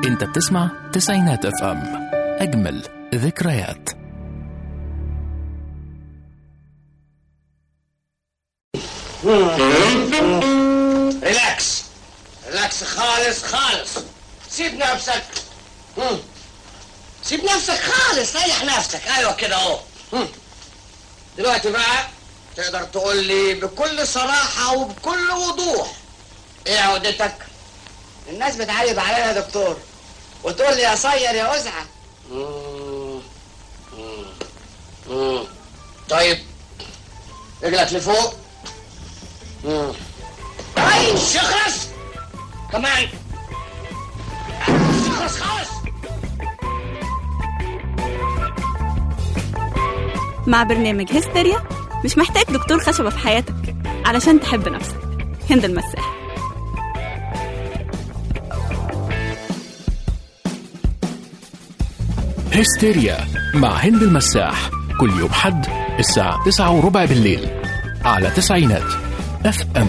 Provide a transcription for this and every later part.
انت بتسمع تسعينات اف ام اجمل ذكريات ريلاكس ريلاكس خالص خالص سيب نفسك مم. سيب نفسك خالص ريح نفسك ايوه كده اهو مم. دلوقتي بقى تقدر تقول لي بكل صراحة وبكل وضوح ايه عقدتك؟ الناس بتعيب عليا يا دكتور وتقول لي يا صير يا أزعة مم. مم. مم. طيب رجلك لفوق مم. اي شخص كمان شخص خالص مع برنامج هستيريا مش محتاج دكتور خشبة في حياتك علشان تحب نفسك هند المساح هستيريا مع هند المساح كل يوم حد الساعة تسعة وربع بالليل على تسعينات اف ام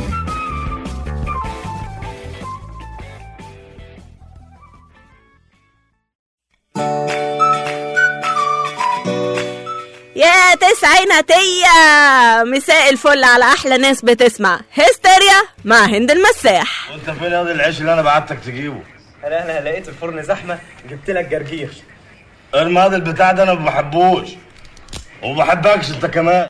يا تسعيناتية مساء الفل على أحلى ناس بتسمع هستيريا مع هند المساح وانت فين ياض العيش اللي انا بعتك تجيبه انا انا لقيت الفرن زحمه جبت لك جرجير ارمي هذا البتاع ده انا ما بحبوش وما بحبكش انت كمان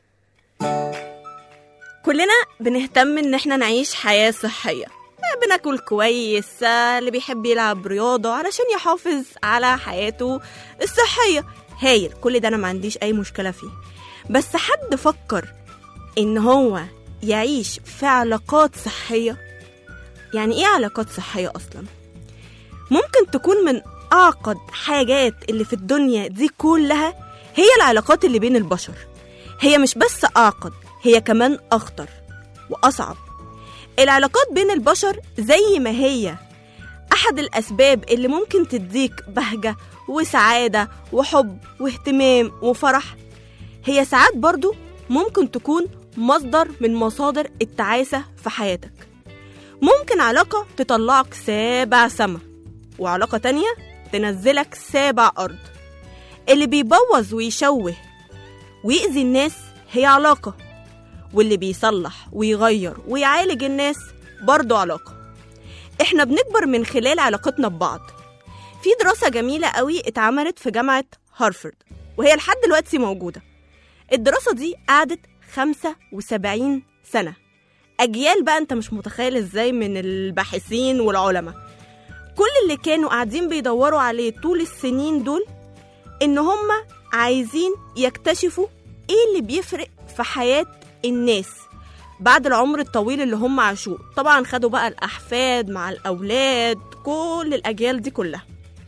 كلنا بنهتم ان احنا نعيش حياة صحية بناكل كويس اللي بيحب يلعب رياضة علشان يحافظ على حياته الصحية هايل كل ده انا ما عنديش اي مشكلة فيه بس حد فكر ان هو يعيش في علاقات صحية يعني ايه علاقات صحية اصلا ممكن تكون من اعقد حاجات اللي في الدنيا دي كلها هي العلاقات اللي بين البشر هي مش بس اعقد هي كمان اخطر واصعب العلاقات بين البشر زي ما هي احد الاسباب اللي ممكن تديك بهجه وسعاده وحب واهتمام وفرح هي ساعات برضو ممكن تكون مصدر من مصادر التعاسه في حياتك ممكن علاقه تطلعك سابع سما وعلاقه تانية تنزلك سابع ارض اللي بيبوظ ويشوه ويأذي الناس هي علاقه واللي بيصلح ويغير ويعالج الناس برضه علاقة احنا بنكبر من خلال علاقتنا ببعض في دراسة جميلة قوي اتعملت في جامعة هارفارد وهي لحد دلوقتي موجودة الدراسة دي قعدت 75 سنة أجيال بقى أنت مش متخيل إزاي من الباحثين والعلماء كل اللي كانوا قاعدين بيدوروا عليه طول السنين دول إن هم عايزين يكتشفوا إيه اللي بيفرق في حياة الناس بعد العمر الطويل اللي هم عاشوه طبعا خدوا بقى الأحفاد مع الأولاد كل الأجيال دي كلها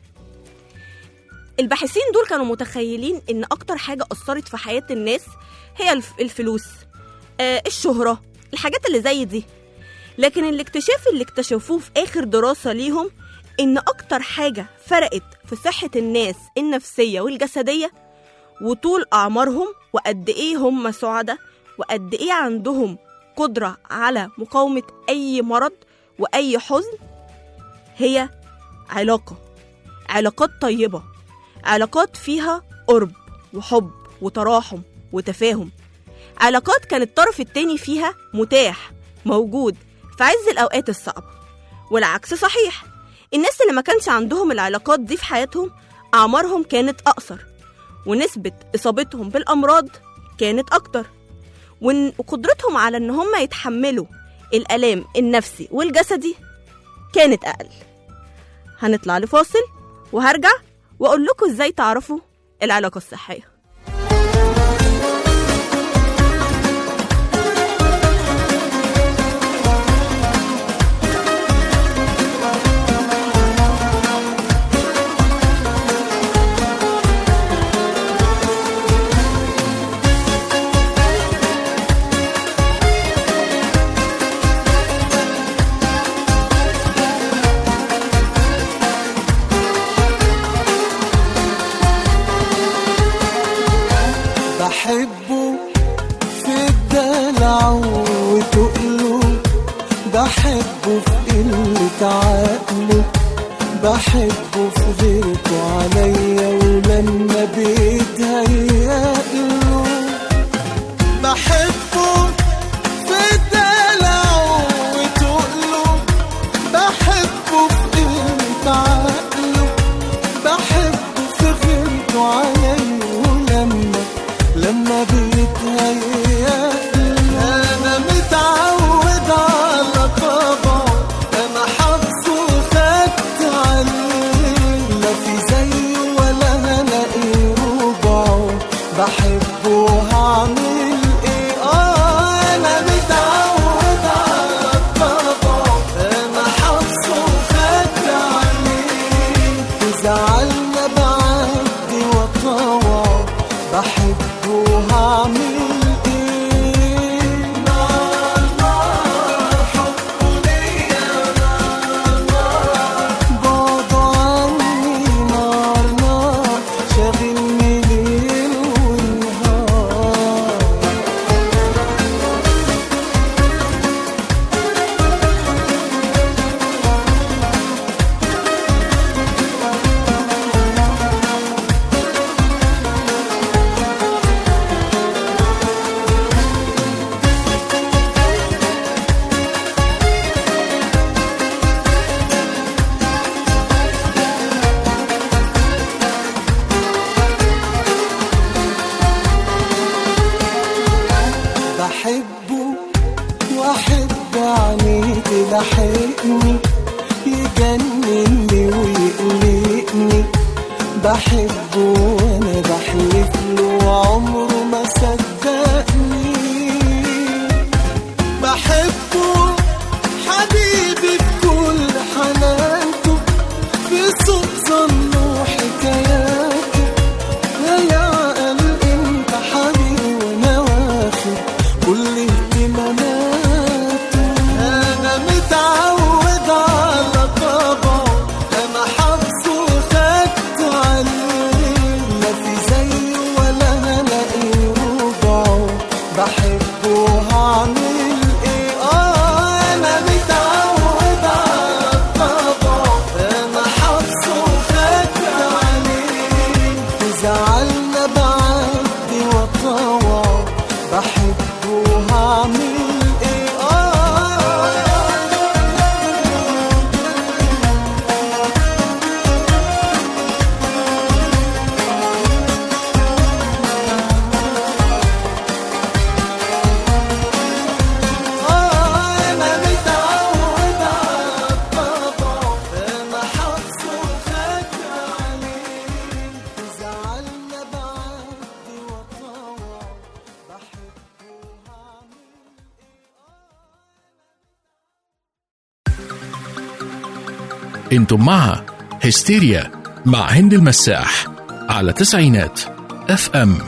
الباحثين دول كانوا متخيلين إن أكتر حاجة أثرت في حياة الناس هي الف- الفلوس آه الشهرة الحاجات اللي زي دي لكن الاكتشاف اللي اكتشفوه في آخر دراسة ليهم إن أكتر حاجة فرقت في صحة الناس النفسية والجسدية وطول أعمارهم وقد إيه هم سعداء وقد إيه عندهم قدرة على مقاومة أي مرض وأي حزن هي علاقة علاقات طيبة علاقات فيها قرب وحب وتراحم وتفاهم علاقات كان الطرف التاني فيها متاح موجود في عز الأوقات الصعبة والعكس صحيح الناس اللي ما كانش عندهم العلاقات دي في حياتهم أعمارهم كانت أقصر ونسبة إصابتهم بالأمراض كانت أكتر وإن- وقدرتهم على إن هم يتحملوا الآلام النفسي والجسدي كانت أقل هنطلع لفاصل وهرجع وأقول لكم إزاي تعرفوا العلاقة الصحية بحبه في الدلع وتقله بحبه في قلة عقله بحبه في غيرته عليا ولما بيتهيأ له بحبه في دلعه وتقله بحبه في قيمة عقله بحبه في غيرته عليا ولما لما بيتهيأ أنا متعود على طبعه أنا حافظه وخدت عليه لا في زيه ولا هلاقي ربعه بحبه وهعمل ايه اه انا متعود على طبعه انا حافظه وخدت عليه تزعلنا بعدي وطوعه بحبه وهعمل ايه نار نار حبه ليا نار نار بعده عني نار نار شاغلني ليل ونهار بحبه واحب عينيه تلحقني يجنني ويقلقني بحبه وانا بحلف له عمره ما صدقني بحبه حبيبي بكل حنانته في صوت ظنه وحكاياته يا عقل انت حبيبي وانا واخد كل اهتماماته انا متعود على طبعه انا حافظه وخدت عليه لا في زيه ولا هلاقي ربعه بحبه وهعمل ايه اه انا متعود على طبعه انا حافظه وخدت عليه تزعلنا بعدي وطوعه بحبه وهعمل ايه اه أنا متعود على الطبع أنا حافظه وخدت عليه تزعلنا بعدي وطوع بحبه وهعمل انتم مع هستيريا مع هند المساح على تسعينات اف ام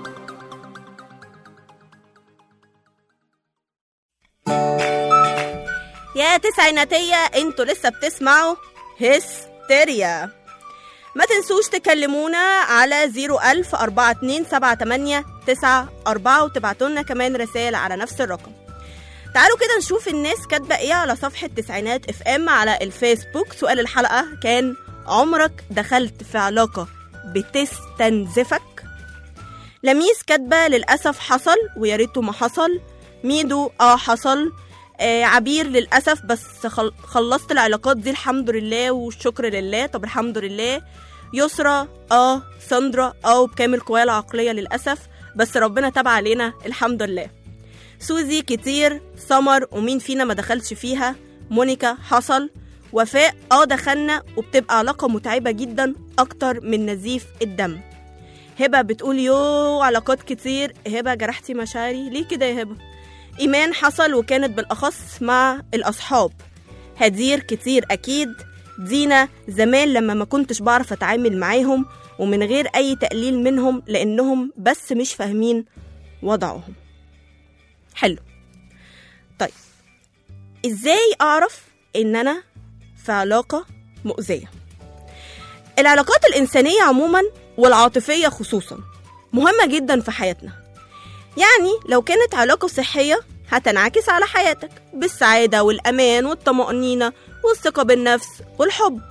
يا تسعيناتية انتوا لسه بتسمعوا هستيريا ما تنسوش تكلمونا على 01000 4278 94 وتبعتوا لنا كمان رسائل على نفس الرقم تعالوا كده نشوف الناس كاتبة ايه على صفحة تسعينات اف ام على الفيسبوك سؤال الحلقة كان عمرك دخلت في علاقة بتستنزفك لميس كاتبة للأسف حصل ويا ريته ما حصل ميدو اه حصل آه عبير للأسف بس خل... خلصت العلاقات دي الحمد لله والشكر لله طب الحمد لله يسرى اه ساندرا اه بكامل قوايا العقلية للأسف بس ربنا تاب علينا الحمد لله سوزي كتير سمر ومين فينا ما دخلش فيها مونيكا حصل وفاء اه دخلنا وبتبقى علاقة متعبة جدا أكتر من نزيف الدم هبة بتقول يو علاقات كتير هبة جرحتي مشاعري ليه كده يا هبة إيمان حصل وكانت بالأخص مع الأصحاب هدير كتير أكيد دينا زمان لما ما كنتش بعرف أتعامل معاهم ومن غير أي تقليل منهم لأنهم بس مش فاهمين وضعهم حلو طيب إزاي أعرف إن أنا في علاقة مؤذية العلاقات الإنسانية عموما والعاطفية خصوصا مهمة جدا في حياتنا يعني لو كانت علاقة صحية هتنعكس على حياتك بالسعادة والأمان والطمأنينة والثقة بالنفس والحب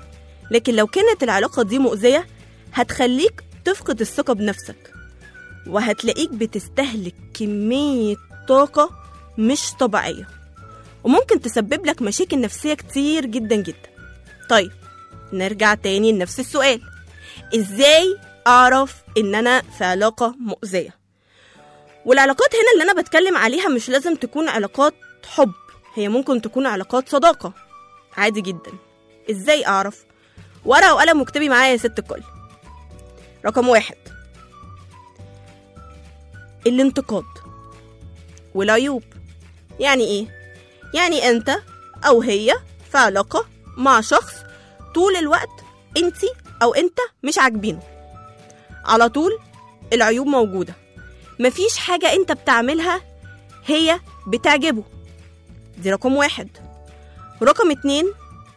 لكن لو كانت العلاقة دي مؤذية هتخليك تفقد الثقة بنفسك وهتلاقيك بتستهلك كمية طاقة مش طبيعية وممكن تسبب لك مشاكل نفسية كتير جدا جدا طيب نرجع تاني لنفس السؤال ازاي اعرف ان انا في علاقة مؤذية والعلاقات هنا اللي انا بتكلم عليها مش لازم تكون علاقات حب هي ممكن تكون علاقات صداقة عادي جدا ازاي اعرف ورقة وقلم واكتبي معايا يا ست الكل رقم واحد الانتقاد والعيوب يعني ايه يعني انت او هي في علاقة مع شخص طول الوقت انتي او انت مش عاجبينه على طول العيوب موجودة مفيش حاجة انت بتعملها هي بتعجبه دي رقم واحد رقم اتنين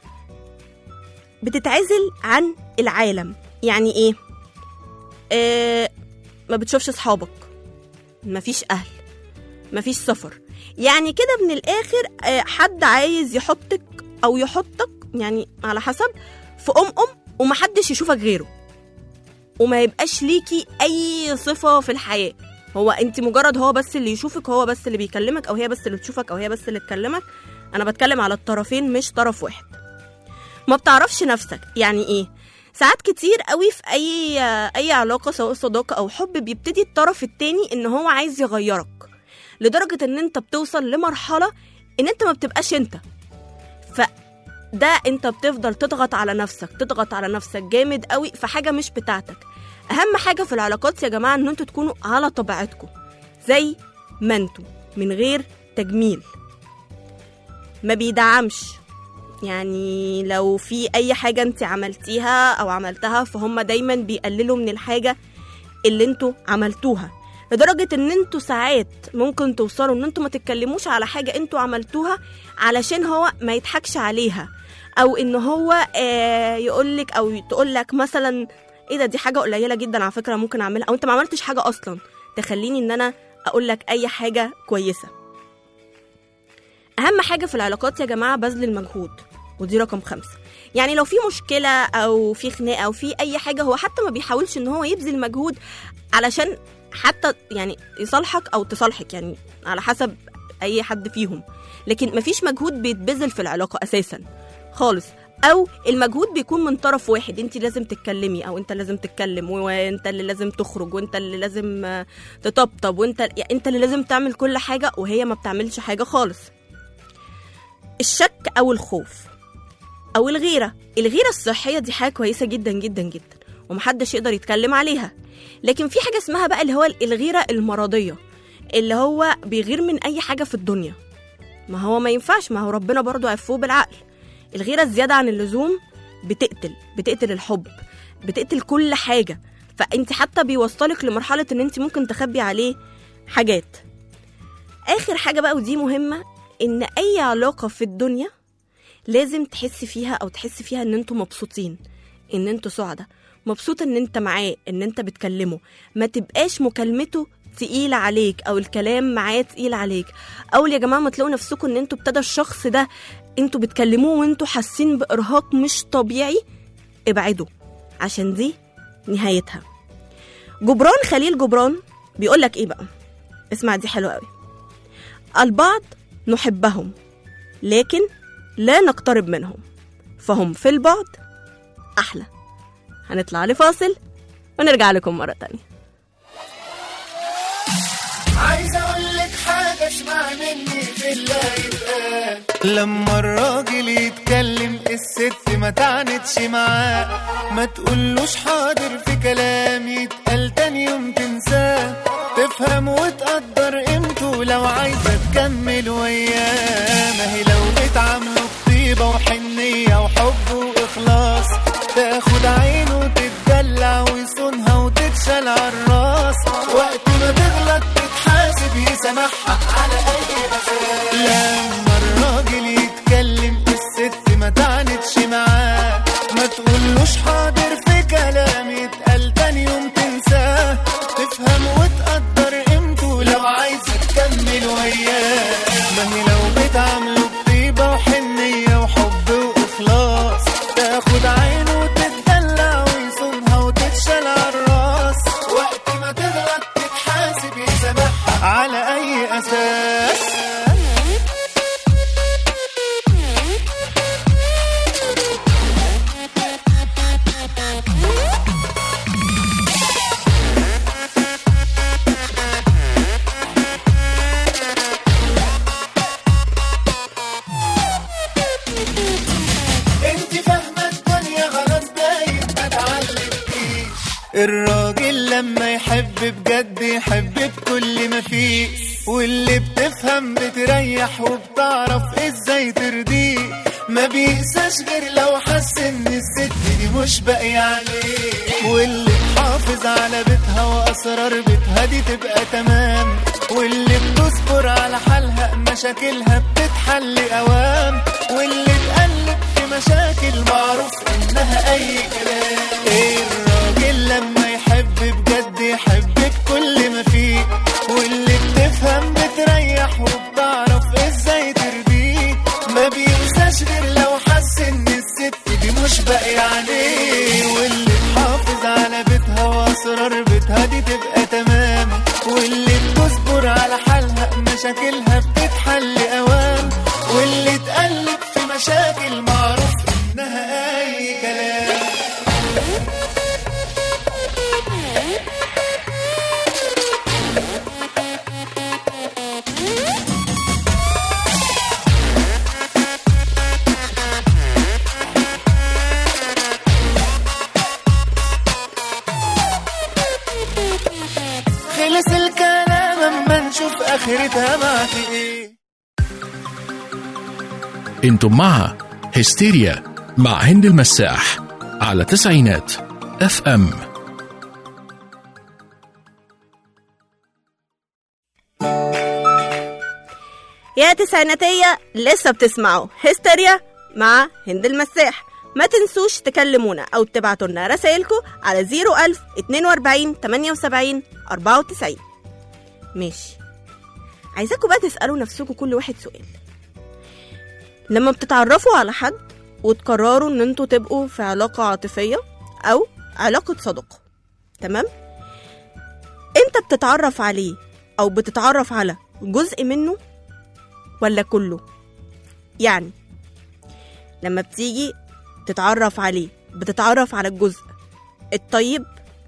بتتعزل عن العالم يعني ايه آه ما بتشوفش صحابك مفيش اهل مفيش سفر يعني كده من الاخر آه حد عايز يحطك او يحطك يعني على حسب في ام ام ومحدش يشوفك غيره وما يبقاش ليكي اي صفه في الحياه هو انت مجرد هو بس اللي يشوفك هو بس اللي بيكلمك او هي بس اللي تشوفك او هي بس اللي تكلمك انا بتكلم على الطرفين مش طرف واحد ما بتعرفش نفسك يعني ايه ساعات كتير قوي في اي اي علاقه سواء صداقه او حب بيبتدي الطرف التاني ان هو عايز يغيرك لدرجه ان انت بتوصل لمرحله ان انت ما بتبقاش انت فده انت بتفضل تضغط على نفسك تضغط على نفسك جامد قوي في حاجه مش بتاعتك اهم حاجه في العلاقات يا جماعه ان انتوا تكونوا على طبيعتكم زي ما انتوا من غير تجميل ما بيدعمش يعني لو في اي حاجه انت عملتيها او عملتها فهم دايما بيقللوا من الحاجه اللي انتوا عملتوها لدرجة ان انتوا ساعات ممكن توصلوا ان انتوا ما تتكلموش على حاجة انتوا عملتوها علشان هو ما يضحكش عليها او ان هو آه يقولك او تقولك مثلا ايه ده دي حاجة قليلة جدا على فكرة ممكن اعملها او انت ما عملتش حاجة اصلا تخليني ان انا اقولك اي حاجة كويسة اهم حاجة في العلاقات يا جماعة بذل المجهود ودي رقم خمسة يعني لو في مشكلة أو في خناقة أو في أي حاجة هو حتى ما بيحاولش إن هو يبذل مجهود علشان حتى يعني يصالحك أو تصالحك يعني على حسب أي حد فيهم لكن مفيش مجهود بيتبذل في العلاقة أساسا خالص او المجهود بيكون من طرف واحد انت لازم تتكلمي او انت لازم تتكلم وانت اللي لازم تخرج وانت اللي لازم آه، تطبطب وانت يعني انت اللي لازم تعمل كل حاجه وهي ما بتعملش حاجه خالص الشك او الخوف او الغيره الغيره الصحيه دي حاجه كويسه جدا جدا جدا ومحدش يقدر يتكلم عليها لكن في حاجه اسمها بقى اللي هو الغيره المرضيه اللي هو بيغير من اي حاجه في الدنيا ما هو ما ينفعش ما هو ربنا برضو عفوه بالعقل الغيره الزياده عن اللزوم بتقتل بتقتل الحب بتقتل كل حاجه فانت حتى بيوصلك لمرحله ان انت ممكن تخبي عليه حاجات اخر حاجه بقى ودي مهمه ان اي علاقه في الدنيا لازم تحس فيها او تحس فيها ان انتوا مبسوطين ان انتوا سعداء مبسوط ان انت معاه ان انت بتكلمه ما تبقاش مكالمته تقيلة عليك او الكلام معاه تقيل عليك اول يا جماعه ما تلاقوا نفسكم ان انتوا ابتدى الشخص ده انتوا بتكلموه وانتوا حاسين بارهاق مش طبيعي ابعدوا عشان دي نهايتها جبران خليل جبران بيقول لك ايه بقى اسمع دي حلوه قوي البعض نحبهم لكن لا نقترب منهم فهم في البعد احلى هنطلع لفاصل ونرجع لكم مره تانية عايز اقول لك حاجه اسمع مني في الله يتقال لما الراجل يتكلم الست ما تعنتش معاه ما تقولوش حاضر في كلام يتقال تاني يوم تنساه تفهم وتقدر قيمته لو عايزه تكمل وياه ما هي لو بتعامله بطيبه وحنيه وحب واخلاص تاخد عينه وتتدلع ويصونها وتتشال عالراس وقت ما تغلط تتحاسب يسامحها على اي اساس لما الراجل يتكلم الست ما تعنتش معاه ما تقولوش حاضر في كلام يتقال تاني يوم تنساه تفهم وتقدر قيمته لو عايزه تكمل وياه ما هي لو بتعامله بطيبه وحنيه وحب واخلاص تاخد عينه احساس انت فاهمة الدنيا غلط باين ما تعلمكيش الراجل لما يحب بجد يحب بكل ما فيه واللي بتفهم بتريح وبتعرف ازاي ترضيه ما بيقساش غير لو حس ان الست دي مش باقية عليه واللي تحافظ على بيتها واسرار بيتها دي تبقى تمام واللي بتصبر على حالها مشاكلها بتتحل اوام واللي تقلب في مشاكل معروف انها اي كلام ايه الراجل لما يحب بجد يحب بكل ما فيه واللي بتفهم بتريح وبتعرف ازاي ترضيه ما بينساش غير لو حس ان الست دي مش باقي عليه واللي تحافظ على بيتها واسرار بيتها دي تبقى تمام واللي بتصبر على حالها مشاكلها بتتحل اوام واللي تقلب في مشاكل معروف انها اي كلام خلص الكلام اما نشوف اخرتها معك ايه انتم مع هستيريا مع هند المساح على تسعينات اف ام يا تسعيناتية لسه بتسمعوا هستيريا مع هند المساح ما تنسوش تكلمونا أو تبعتوا لنا رسائلكم على 01000 42 78 94 ماشي عايزاكم بقى تسألوا نفسكم كل واحد سؤال لما بتتعرفوا على حد وتقرروا ان انتوا تبقوا في علاقة عاطفية أو علاقة صداقة تمام انت بتتعرف عليه أو بتتعرف على جزء منه ولا كله يعني لما بتيجي تتعرف عليه بتتعرف على الجزء الطيب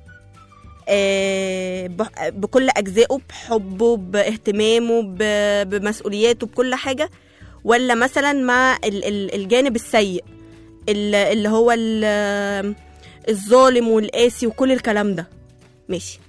آه، ب- بكل أجزائه بحبه باهتمامه ب- بمسؤولياته بكل حاجة ولا مثلا مع ال- ال- الجانب السيء ال- اللي هو ال- الظالم والقاسي وكل الكلام ده ماشي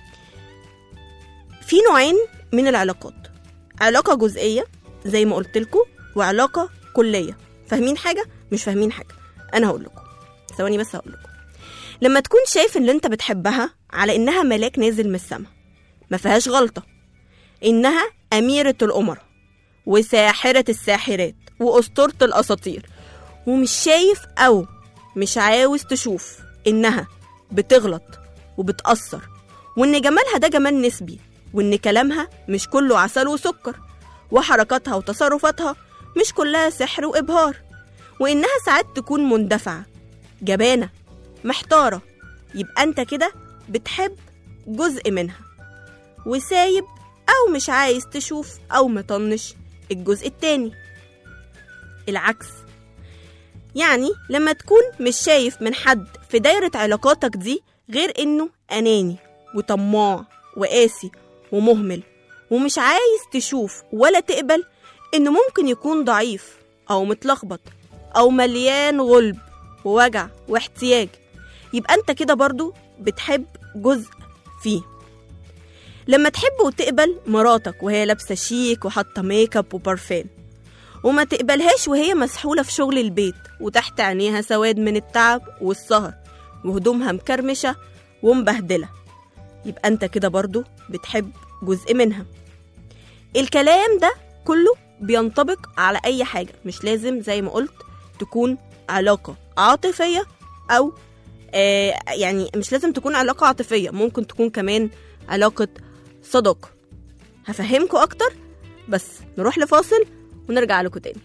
في نوعين من العلاقات علاقة جزئية زي ما قلت لكم وعلاقة كلية فاهمين حاجة مش فاهمين حاجة أنا هقول لكم ثواني بس هقول لكم لما تكون شايف اللي انت بتحبها على انها ملاك نازل من السما ما فيهاش غلطة انها أميرة الأمراء وساحرة الساحرات وأسطورة الأساطير ومش شايف أو مش عاوز تشوف إنها بتغلط وبتأثر وإن جمالها ده جمال نسبي وإن كلامها مش كله عسل وسكر وحركاتها وتصرفاتها مش كلها سحر وإبهار وإنها ساعات تكون مندفعة جبانة محتارة يبقى أنت كده بتحب جزء منها وسايب أو مش عايز تشوف أو مطنش الجزء التاني العكس يعني لما تكون مش شايف من حد في دايرة علاقاتك دي غير إنه أناني وطماع وقاسي ومهمل ومش عايز تشوف ولا تقبل إنه ممكن يكون ضعيف أو متلخبط أو مليان غلب ووجع واحتياج يبقى أنت كده برضو بتحب جزء فيه لما تحب وتقبل مراتك وهي لابسة شيك وحاطة ميك اب وبارفان وما تقبلهاش وهي مسحولة في شغل البيت وتحت عينيها سواد من التعب والسهر وهدومها مكرمشة ومبهدلة يبقى انت كده برضو بتحب جزء منها الكلام ده كله بينطبق على أي حاجة مش لازم زي ما قلت تكون علاقة عاطفية أو آه يعني مش لازم تكون علاقة عاطفية ممكن تكون كمان علاقة صداقة هفهمكم أكتر بس نروح لفاصل ونرجع لكم تاني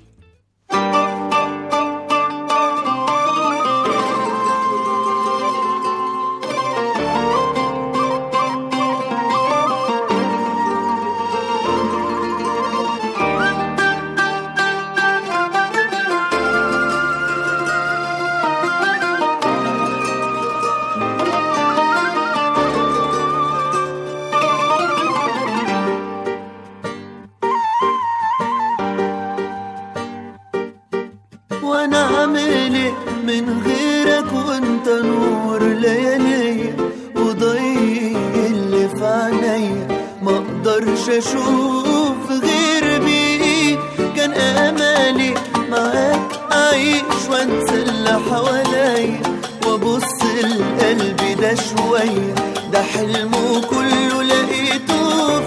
وانا اعمل ايه من غيرك وانت نور ليالي وضي اللي في عينيا ما اقدرش اشوف غير بيه كان امالي معاك اعيش وانسى اللي حواليا وابص لقلبي ده شويه ده حلمه كله لقيته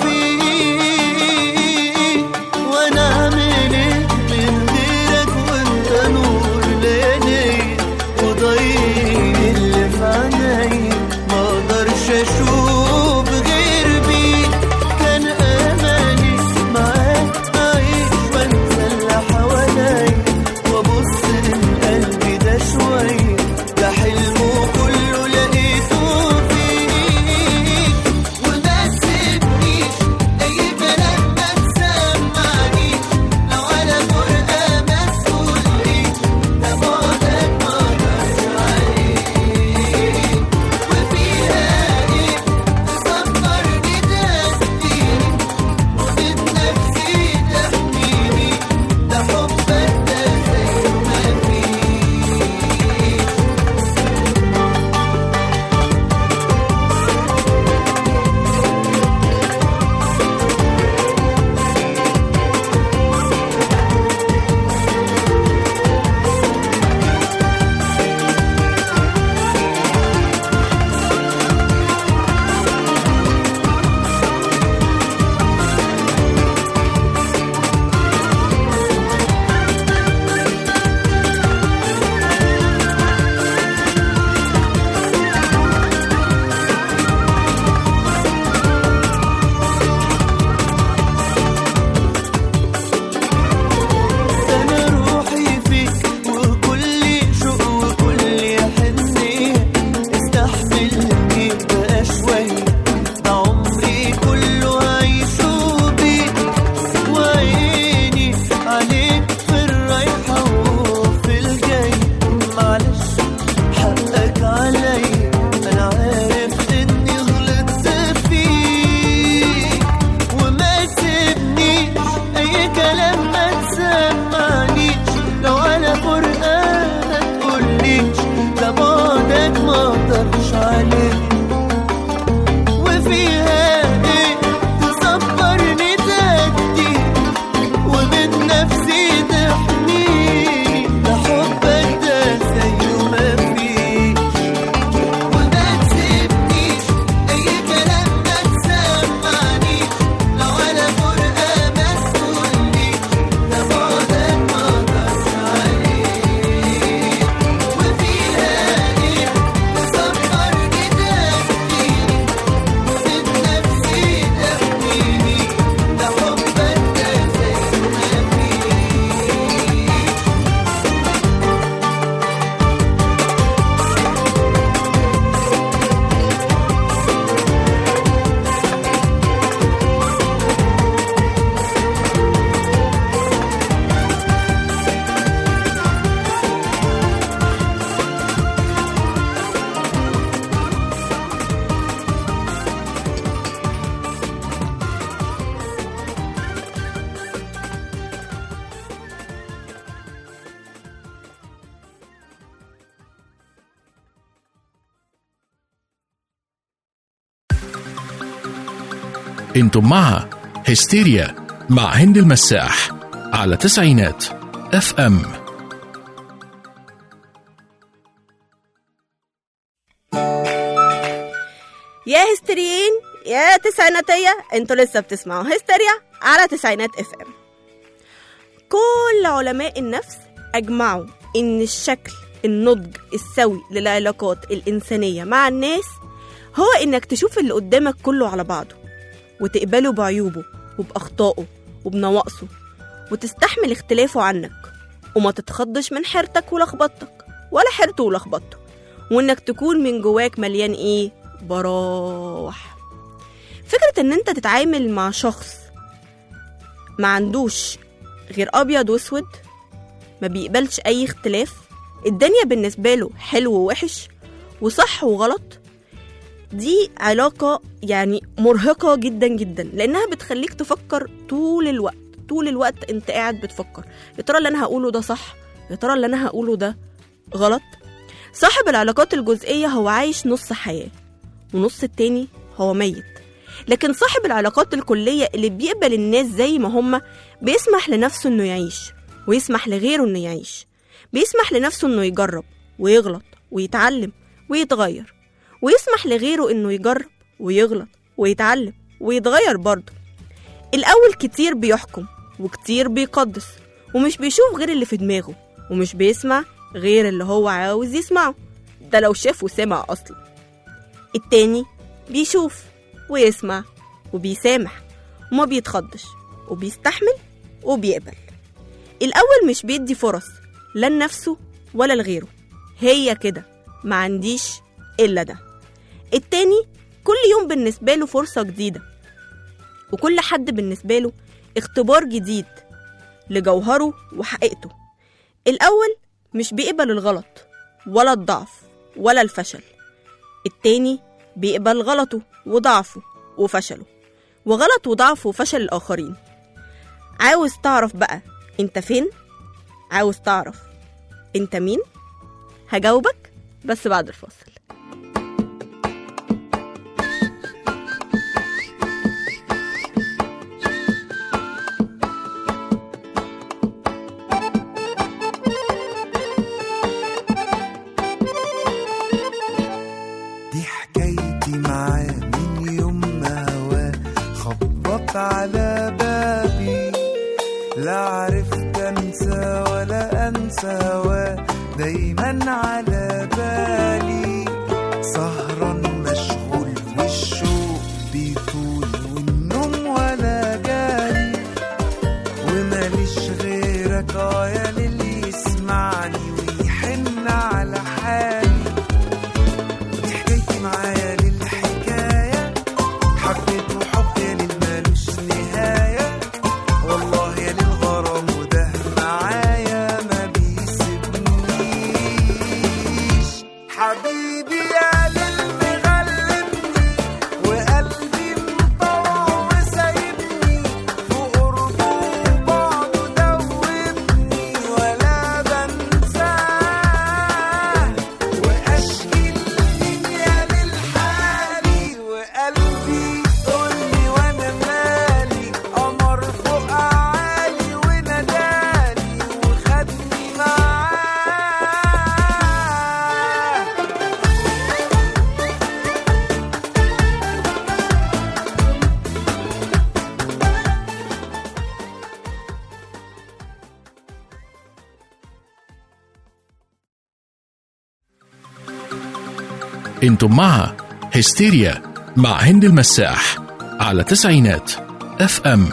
فيه وانا اعمل ايه من غيرك وانت نور ليالي وضي اللي في عينيا ما اقدرش اشوف غير بيك كان امالي معاك اعيش وانسى اللي حواليا وابص لقلبي ده شويه ده حلمه كله لقيته فيك وما تسيبنيش اي كلام ما تسمعنيش لو على فرقه ما تقوليش ده بعدك ما اقدرش عليك وفيها ايه تصبرني تهديني ومن نفسي تحميني ده حبك ده زي ما فيه انا روحي فيك وكل شوق وكل حنية استحملني بقى شوية ده عمري كله هعيشه بيك وعيني عليك في الرايحة وفي الجاي معلش حقك عليا انا عارف اني غلطت فيك وما تسيبنيش اي كلام ما تسمعنيش لو على فرقة تقوليش ده بعدك ما اقدرش عليك وفيها ايه تصبرني تهدي ومن نفسي تحميني ده حبك ده زي ما فيش وما تسيبنيش اي كلام ما تسمعنيش لو على فرقه ما تقوليش ده بعدك ما اقدرش عليك وفيها ايه تصبرني تهديني ومن نفسي تحميني ده حبك ده زي ما فيش انتم مع هستيريا مع هند المساح على تسعينات اف ام يا هستيريين يا تسعيناتية انتوا لسه بتسمعوا هستيريا على تسعينات اف ام كل علماء النفس اجمعوا ان الشكل النضج السوي للعلاقات الانسانية مع الناس هو انك تشوف اللي قدامك كله على بعضه وتقبله بعيوبه وبأخطائه وبنواقصه وتستحمل اختلافه عنك وما تتخضش من حيرتك ولخبطتك ولا حيرته ولخبطته وانك تكون من جواك مليان ايه براح فكرة ان انت تتعامل مع شخص ما عندوش غير ابيض واسود ما بيقبلش اي اختلاف الدنيا بالنسبة له حلو ووحش وصح وغلط دي علاقة يعني مرهقة جدا جدا لأنها بتخليك تفكر طول الوقت طول الوقت انت قاعد بتفكر يا ترى اللي انا هقوله ده صح يا ترى اللي أنا هقوله ده غلط؟ صاحب العلاقات الجزئية هو عايش نص حياة ونص التاني هو ميت لكن صاحب العلاقات الكلية اللي بيقبل الناس زي ما هما بيسمح لنفسه إنه يعيش ويسمح لغيره إنه يعيش بيسمح لنفسه إنه يجرب ويغلط ويتعلم ويتغير ويسمح لغيره إنه يجرب ويغلط ويتعلم ويتغير برضه الأول كتير بيحكم وكتير بيقدس ومش بيشوف غير اللي في دماغه ومش بيسمع غير اللي هو عاوز يسمعه ده لو شاف وسمع أصلا التاني بيشوف ويسمع وبيسامح وما بيتخضش وبيستحمل وبيقبل الأول مش بيدي فرص لا لنفسه ولا لغيره هي كده ما عنديش إلا ده التاني كل يوم بالنسبة له فرصة جديدة وكل حد بالنسبة له اختبار جديد لجوهره وحقيقته الأول مش بيقبل الغلط ولا الضعف ولا الفشل التاني بيقبل غلطه وضعفه وفشله وغلط وضعف وفشل الآخرين عاوز تعرف بقى انت فين؟ عاوز تعرف انت مين؟ هجاوبك بس بعد الفاصل دي حكايتي معاه من يوم ما هواه خبط على بابي لا عرفت انسى ولا انسى هواه دايما على بالي سهران مشغول والشوق بيطول والنوم ولا جالي وماليش غيرك اه يا للي يسمعني ويحن على حالي دي حكايتي معايا للحكاية حبيته حب يا للمالوش نهاية والله يا للغرام وده معايا ما بيسيبنيش حبيبي يا للمغلبني وقلبي مطوع وسايبني في قربه وبعده دوبني ولا بنساه واشكي الدنيا للحالي وقلبي قولي وانا مالي قمر فوق عالي ونادالي وخدني معاه انتم مع هستيريا مع هند المساح على تسعينات اف ام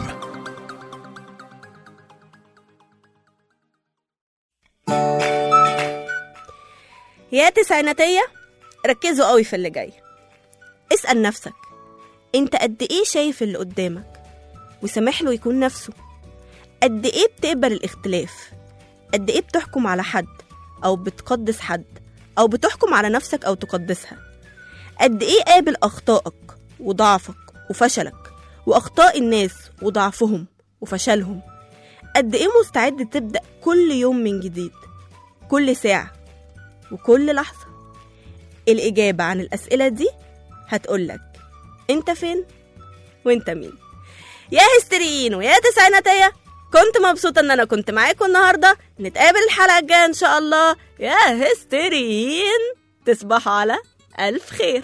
يا تسعيناتية ركزوا قوي في اللي جاي اسأل نفسك انت قد ايه شايف اللي قدامك وسامح له يكون نفسه قد ايه بتقبل الاختلاف قد ايه بتحكم على حد او بتقدس حد او بتحكم على نفسك او تقدسها قد ايه قابل اخطائك وضعفك وفشلك واخطاء الناس وضعفهم وفشلهم قد ايه مستعد تبدا كل يوم من جديد كل ساعه وكل لحظه الاجابه عن الاسئله دي هتقولك انت فين وانت مين يا هستيريين ويا تسعيناتية كنت مبسوطة ان انا كنت معاكم النهاردة نتقابل الحلقة الجاية ان شاء الله يا هستيريين تصبحوا على ألف خير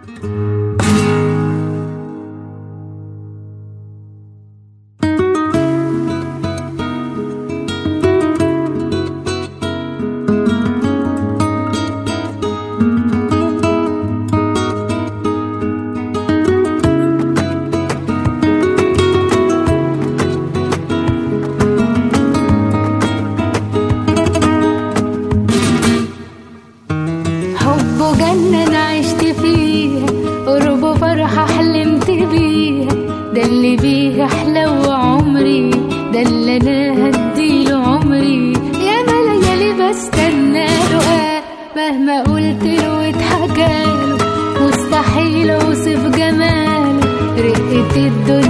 حبه جنة أنا عشت فيها قربه فرحة حلمت بيها ده اللي بيه أحلى عمري ده اللي أنا هديله عمري يا ليالي بستنى له مهما قلت له واتحكاله مستحيل أوصف جماله رقة الدنيا